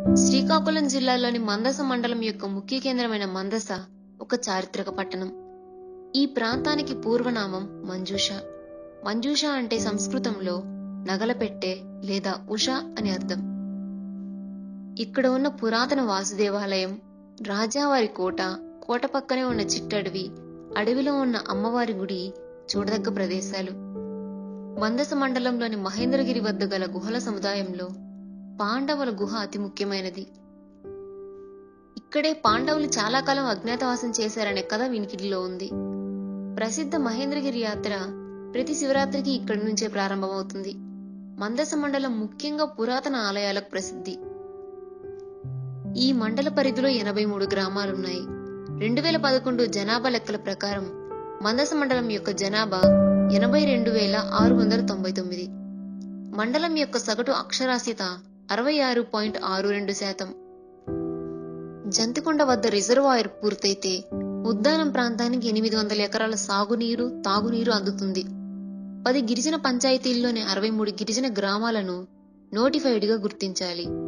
శ్రీకాకుళం జిల్లాలోని మందస మండలం యొక్క ముఖ్య కేంద్రమైన మందస ఒక చారిత్రక పట్టణం ఈ ప్రాంతానికి పూర్వనామం మంజూష మంజూష అంటే సంస్కృతంలో నగలపెట్టె లేదా ఉష అని అర్థం ఇక్కడ ఉన్న పురాతన వాసుదేవాలయం రాజావారి కోట కోట పక్కనే ఉన్న చిట్టడవి అడవిలో ఉన్న అమ్మవారి గుడి చూడదగ్గ ప్రదేశాలు మందస మండలంలోని మహేంద్రగిరి వద్ద గల గుహల సముదాయంలో పాండవుల గుహ అతి ముఖ్యమైనది ఇక్కడే పాండవులు చాలా కాలం అజ్ఞాతవాసం చేశారనే కథ వినికిడిలో ఉంది ప్రసిద్ధ మహేంద్రగిరి యాత్ర ప్రతి శివరాత్రికి ఇక్కడి నుంచే ప్రారంభమవుతుంది మందస మండలం ముఖ్యంగా పురాతన ఆలయాలకు ప్రసిద్ధి ఈ మండల పరిధిలో ఎనభై మూడు గ్రామాలున్నాయి రెండు వేల పదకొండు జనాభా లెక్కల ప్రకారం మందస మండలం యొక్క జనాభా ఎనభై రెండు వేల ఆరు వందల తొంభై తొమ్మిది మండలం యొక్క సగటు అక్షరాస్యత అరవై ఆరు పాయింట్ ఆరు రెండు శాతం జంతికొండ వద్ద రిజర్వాయర్ పూర్తయితే ఉద్దానం ప్రాంతానికి ఎనిమిది వందల ఎకరాల సాగునీరు తాగునీరు అందుతుంది పది గిరిజన పంచాయతీల్లోని అరవై మూడు గిరిజన గ్రామాలను నోటిఫైడ్ గా గుర్తించాలి